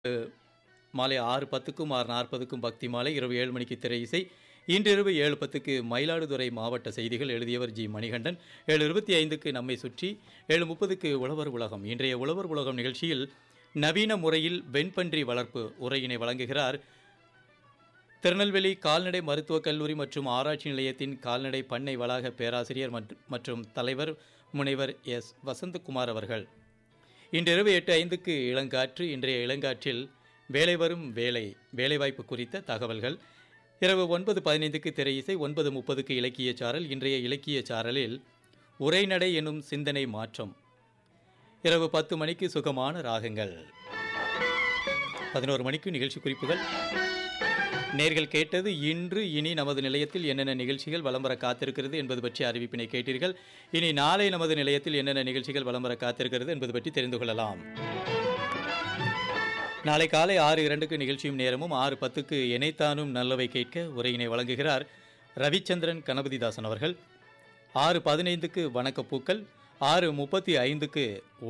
மாலை ஆறு பத்துக்கும் ஆறு நாற்பதுக்கும் பக்தி மாலை இரவு ஏழு மணிக்கு திரை இசை இன்றிரவு ஏழு பத்துக்கு மயிலாடுதுறை மாவட்ட செய்திகள் எழுதியவர் ஜி மணிகண்டன் ஏழு இருபத்தி ஐந்துக்கு நம்மை சுற்றி ஏழு முப்பதுக்கு உழவர் உலகம் இன்றைய உழவர் உலகம் நிகழ்ச்சியில் நவீன முறையில் வெண்பன்றி வளர்ப்பு உரையினை வழங்குகிறார் திருநெல்வேலி கால்நடை மருத்துவக் கல்லூரி மற்றும் ஆராய்ச்சி நிலையத்தின் கால்நடை பண்ணை வளாக பேராசிரியர் மற்ற- மற்றும் தலைவர் முனைவர் எஸ் வசந்தகுமார் அவர்கள் இன்றிரவு எட்டு ஐந்துக்கு இளங்காற்று இன்றைய இளங்காற்றில் வேலை வரும் வேலை வேலைவாய்ப்பு குறித்த தகவல்கள் இரவு ஒன்பது பதினைந்துக்கு திரை இசை ஒன்பது முப்பதுக்கு இலக்கிய சாரல் இன்றைய இலக்கிய சாரலில் உரைநடை எனும் சிந்தனை மாற்றம் இரவு பத்து மணிக்கு சுகமான ராகங்கள் பதினோரு மணிக்கு நிகழ்ச்சி குறிப்புகள் நேர்கள் கேட்டது இன்று இனி நமது நிலையத்தில் என்னென்ன நிகழ்ச்சிகள் வலம் வர காத்திருக்கிறது என்பது பற்றி அறிவிப்பினை கேட்டீர்கள் இனி நாளை நமது நிலையத்தில் என்னென்ன நிகழ்ச்சிகள் வலம் வர காத்திருக்கிறது என்பது பற்றி தெரிந்து கொள்ளலாம் நாளை காலை ஆறு இரண்டுக்கு நிகழ்ச்சியும் நேரமும் ஆறு பத்துக்கு இணைத்தானும் நல்லவை கேட்க உரையினை வழங்குகிறார் ரவிச்சந்திரன் கணபதிதாசன் அவர்கள் ஆறு பதினைந்துக்கு வணக்கப்பூக்கள் ஆறு முப்பத்தி ஐந்துக்கு